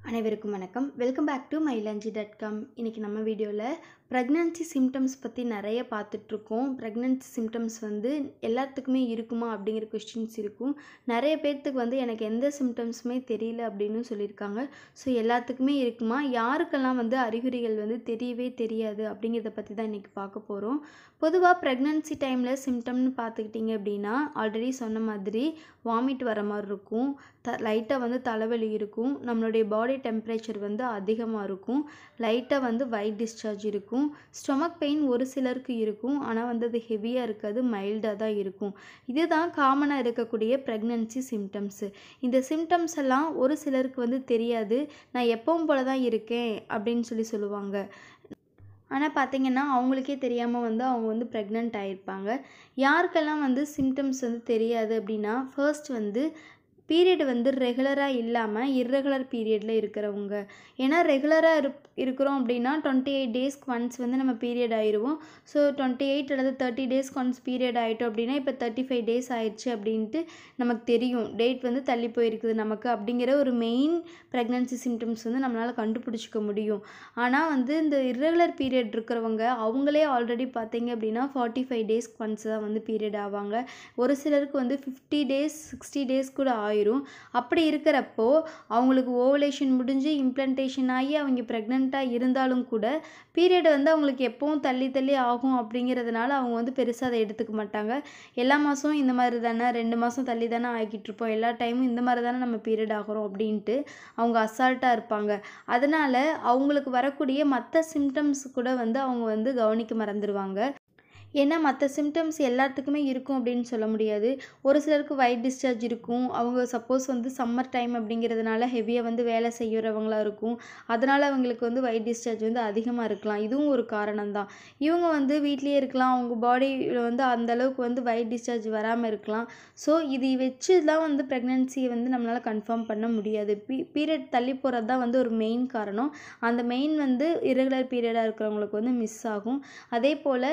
அனைவருக்கும் வணக்கம் welcome back to Mylanchi dot com இன்றைக்கி நம்ம வீடியோவில் ப்ரெக்னன்சி சிம்டம்ஸ் பற்றி நிறைய பார்த்துட்ருக்கோம் ப்ரெக்னன்சி சிம்டம்ஸ் வந்து எல்லாத்துக்குமே இருக்குமா அப்படிங்கிற கொஸ்டின்ஸ் இருக்கும் நிறைய பேர்த்துக்கு வந்து எனக்கு எந்த சிம்டம்ஸுமே தெரியல அப்படின்னு சொல்லியிருக்காங்க ஸோ எல்லாத்துக்குமே இருக்குமா யாருக்கெல்லாம் வந்து அறிகுறிகள் வந்து தெரியவே தெரியாது அப்படிங்கிறத பற்றி தான் இன்றைக்கி பார்க்க போகிறோம் பொதுவாக ப்ரெக்னன்சி டைமில் சிம்டம்னு பார்த்துக்கிட்டிங்க அப்படின்னா ஆல்ரெடி சொன்ன மாதிரி வாமிட் வர மாதிரி இருக்கும் த லைட்டாக வந்து தலைவலி இருக்கும் நம்மளுடைய பாடி டெம்பரேச்சர் வந்து அதிகமாக இருக்கும் லைட்டாக வந்து ஒயிட் டிஸ்சார்ஜ் இருக்கும் ஸ்டொமக் பெயின் ஒரு சிலருக்கு இருக்கும் ஆனால் வந்து அது ஹெவியாக இருக்காது மைல்டாக தான் இருக்கும் இதுதான் காமனாக இருக்கக்கூடிய ப்ரெக்னன்சி சிம்டம்ஸு இந்த சிம்டம்ஸ் எல்லாம் ஒரு சிலருக்கு வந்து தெரியாது நான் எப்பவும் போல தான் இருக்கேன் அப்படின்னு சொல்லி சொல்லுவாங்க ஆனால் பார்த்தீங்கன்னா அவங்களுக்கே தெரியாமல் வந்து அவங்க வந்து ப்ரெக்னென்ட் ஆகிருப்பாங்க யாருக்கெல்லாம் வந்து சிம்டம்ஸ் வந்து தெரியாது அப்படின்னா ஃபர்ஸ்ட் வந்து பீரியட் வந்து ரெகுலராக இல்லாமல் இர்ரெகுலர் பீரியடில் இருக்கிறவங்க ஏன்னா ரெகுலராக இருப் இருக்கிறோம் அப்படின்னா டுவெண்ட்டி எயிட் டேஸ்க்கு ஒன்ஸ் வந்து நம்ம பீரியட் ஆயிடுவோம் ஸோ டுவெண்ட்டி எயிட் அல்லது தேர்ட்டி டேஸ்க்கு ஒன்ஸ் பீரியட் ஆகிட்டோம் அப்படின்னா இப்போ தேர்ட்டி ஃபைவ் டேஸ் ஆயிடுச்சு அப்படின்ட்டு நமக்கு தெரியும் டேட் வந்து தள்ளி போயிருக்குது நமக்கு அப்படிங்கிற ஒரு மெயின் ப்ரெக்னன்சி சிம்டம்ஸ் வந்து நம்மளால் கண்டுபிடிச்சிக்க முடியும் ஆனால் வந்து இந்த இர்ரெகுலர் பீரியட் இருக்கிறவங்க அவங்களே ஆல்ரெடி பார்த்தீங்க அப்படின்னா ஃபார்ட்டி ஃபைவ் டேஸ்க்கு ஒன்ஸ் தான் வந்து பீரியட் ஆவாங்க ஒரு சிலருக்கு வந்து ஃபிஃப்டி டேஸ் சிக்ஸ்டி டேஸ் கூட ஆயிரும் அப்படி இருக்கிறப்போ அவங்களுக்கு ஓவலேஷன் முடிஞ்சு இம்ப்ளன்டேஷன் ஆகி அவங்க ப்ரெக்னெண்ட்டாக இருந்தாலும் கூட பீரியட் வந்து அவங்களுக்கு எப்பவும் தள்ளி தள்ளி ஆகும் அப்படிங்கிறதுனால அவங்க வந்து பெருசாக அதை எடுத்துக்க மாட்டாங்க எல்லா மாதம் இந்த மாதிரி தானே ரெண்டு மாதம் தள்ளி தானே ஆகிட்டு இருப்போம் எல்லா டைமும் இந்த மாதிரி தானே நம்ம பீரியட் ஆகிறோம் அப்படின்ட்டு அவங்க அசால்ட்டாக இருப்பாங்க அதனால் அவங்களுக்கு வரக்கூடிய மற்ற சிம்டம்ஸ் கூட வந்து அவங்க வந்து கவனிக்க மறந்துடுவாங்க ஏன்னா மற்ற சிம்டம்ஸ் எல்லாத்துக்குமே இருக்கும் அப்படின்னு சொல்ல முடியாது ஒரு சிலருக்கு ஒயிட் டிஸ்சார்ஜ் இருக்கும் அவங்க சப்போஸ் வந்து சம்மர் டைம் அப்படிங்கிறதுனால ஹெவியாக வந்து வேலை செய்கிறவங்களா இருக்கும் அதனால் அவங்களுக்கு வந்து ஒயிட் டிஸ்சார்ஜ் வந்து அதிகமாக இருக்கலாம் இதுவும் ஒரு காரணம் தான் இவங்க வந்து வீட்லேயே இருக்கலாம் அவங்க பாடியில் வந்து அந்த அளவுக்கு வந்து ஒயிட் டிஸ்சார்ஜ் வராமல் இருக்கலாம் ஸோ இது வச்சுலாம் வந்து ப்ரெக்னென்சியை வந்து நம்மளால் கன்ஃபார்ம் பண்ண முடியாது பீ பீரியட் தள்ளி போகிறது தான் வந்து ஒரு மெயின் காரணம் அந்த மெயின் வந்து இரெகுலர் பீரியடாக இருக்கிறவங்களுக்கு வந்து மிஸ் ஆகும் அதே போல்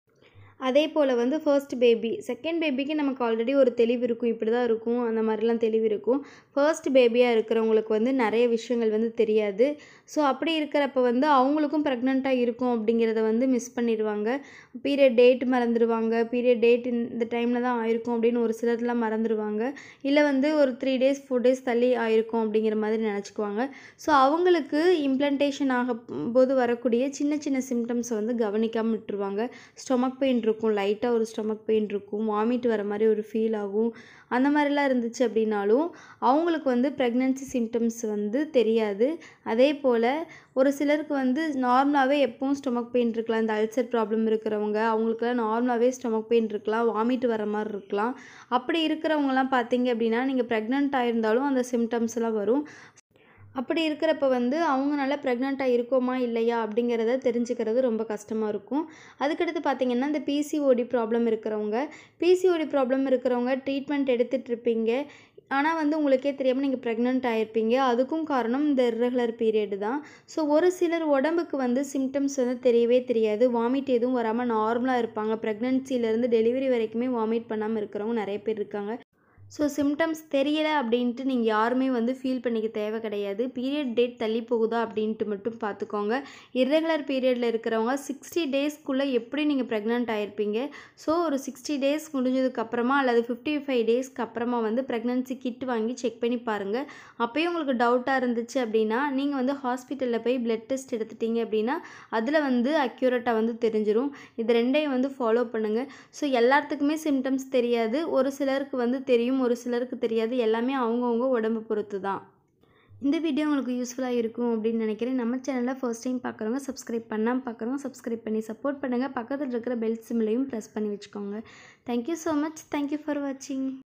அதே போல் வந்து ஃபர்ஸ்ட் பேபி செகண்ட் பேபிக்கு நமக்கு ஆல்ரெடி ஒரு தெளிவு இருக்கும் இப்படி தான் இருக்கும் அந்த மாதிரிலாம் தெளிவு இருக்கும் ஃபர்ஸ்ட் பேபியாக இருக்கிறவங்களுக்கு வந்து நிறைய விஷயங்கள் வந்து தெரியாது ஸோ அப்படி இருக்கிறப்ப வந்து அவங்களுக்கும் ப்ரெக்னெண்ட்டாக இருக்கும் அப்படிங்கிறத வந்து மிஸ் பண்ணிடுவாங்க பீரியட் டேட் மறந்துடுவாங்க பீரியட் டேட் இந்த டைமில் தான் ஆயிருக்கும் அப்படின்னு ஒரு சிலர்லாம் மறந்துடுவாங்க இல்லை வந்து ஒரு த்ரீ டேஸ் ஃபோர் டேஸ் தள்ளி ஆயிருக்கும் அப்படிங்கிற மாதிரி நினச்சிக்குவாங்க ஸோ அவங்களுக்கு இம்ப்ளன்டேஷன் ஆகும் போது வரக்கூடிய சின்ன சின்ன சிம்டம்ஸை வந்து கவனிக்காமல் விட்டுருவாங்க ஸ்டொமக் பெயின் இருக்கும் லைட்டாக ஒரு ஸ்டொமக் பெயின் இருக்கும் வாமிட் வர மாதிரி ஒரு ஃபீல் ஆகும் அந்த மாதிரிலாம் இருந்துச்சு அப்படின்னாலும் அவங்களுக்கு வந்து ப்ரெக்னென்சி சிம்டம்ஸ் வந்து தெரியாது அதே போல் ஒரு சிலருக்கு வந்து நார்மலாகவே எப்பவும் ஸ்டொமக் பெயின் இருக்கலாம் இந்த அல்சர் ப்ராப்ளம் இருக்கிறவங்க அவங்களுக்குலாம் நார்மலாகவே ஸ்டொமக் பெயின் இருக்கலாம் வாமிட் வர மாதிரி இருக்கலாம் அப்படி இருக்கிறவங்கலாம் பார்த்தீங்க அப்படின்னா நீங்கள் ப்ரெக்னென்ட் ஆயிருந்தாலும் அந்த சிம்டம்ஸ்லாம் வரும் அப்படி இருக்கிறப்ப வந்து அவங்க நல்லா ப்ரெக்னெண்ட்டாக இருக்கோமா இல்லையா அப்படிங்கிறத தெரிஞ்சுக்கிறது ரொம்ப கஷ்டமாக இருக்கும் அதுக்கடுத்து பார்த்திங்கன்னா இந்த பிசிஓடி ப்ராப்ளம் இருக்கிறவங்க பிசிஓடி ப்ராப்ளம் இருக்கிறவங்க ட்ரீட்மெண்ட் எடுத்துகிட்டு இருப்பீங்க ஆனால் வந்து உங்களுக்கே தெரியாமல் நீங்கள் ப்ரெக்னென்ட் ஆகிருப்பீங்க அதுக்கும் காரணம் இந்த இர்ரெகுலர் பீரியடு தான் ஸோ ஒரு சிலர் உடம்புக்கு வந்து சிம்டம்ஸ் வந்து தெரியவே தெரியாது வாமிட் எதுவும் வராமல் நார்மலாக இருப்பாங்க ப்ரெக்னென்சிலேருந்து டெலிவரி வரைக்குமே வாமிட் பண்ணாமல் இருக்கிறவங்க நிறைய பேர் இருக்காங்க ஸோ சிம்டம்ஸ் தெரியலை அப்படின்ட்டு நீங்கள் யாருமே வந்து ஃபீல் பண்ணிக்க தேவை கிடையாது பீரியட் டேட் தள்ளி போகுதா அப்படின்ட்டு மட்டும் பார்த்துக்கோங்க இர்ரெகுலர் பீரியடில் இருக்கிறவங்க சிக்ஸ்டி டேஸ்க்குள்ளே எப்படி நீங்கள் ப்ரெக்னென்ட் ஆகிருப்பீங்க ஸோ ஒரு சிக்ஸ்டி டேஸ் முடிஞ்சதுக்கப்புறமா அல்லது ஃபிஃப்டி ஃபைவ் டேஸ்க்கு அப்புறமா வந்து ப்ரெக்னன்சி கிட் வாங்கி செக் பண்ணி பாருங்கள் அப்போயும் உங்களுக்கு டவுட்டாக இருந்துச்சு அப்படின்னா நீங்கள் வந்து ஹாஸ்பிட்டலில் போய் பிளட் டெஸ்ட் எடுத்துட்டீங்க அப்படின்னா அதில் வந்து அக்யூரேட்டாக வந்து தெரிஞ்சிடும் இது ரெண்டையும் வந்து ஃபாலோ பண்ணுங்கள் ஸோ எல்லாத்துக்குமே சிம்டம்ஸ் தெரியாது ஒரு சிலருக்கு வந்து தெரியும் ஒரு சிலருக்கு தெரியாது எல்லாமே அவங்கவுங்க உடம்பு பொறுத்து தான் இந்த வீடியோ உங்களுக்கு யூஸ்ஃபுல்லாக இருக்கும் அப்படின்னு நினைக்கிறேன் நம்ம சேனலில் ஃபர்ஸ்ட் டைம் பார்க்குறவங்க சப்ஸ்கிரைப் பண்ணாமல் பார்க்குறவங்க சப்ஸ்கிரைப் பண்ணி சப்போர்ட் பண்ணுங்கள் பக்கத்தில் இருக்கிற பெல் சிம்லையும் ப்ரெஸ் பண்ணி வச்சுக்கோங்க thank you so much thank you for வாட்சிங்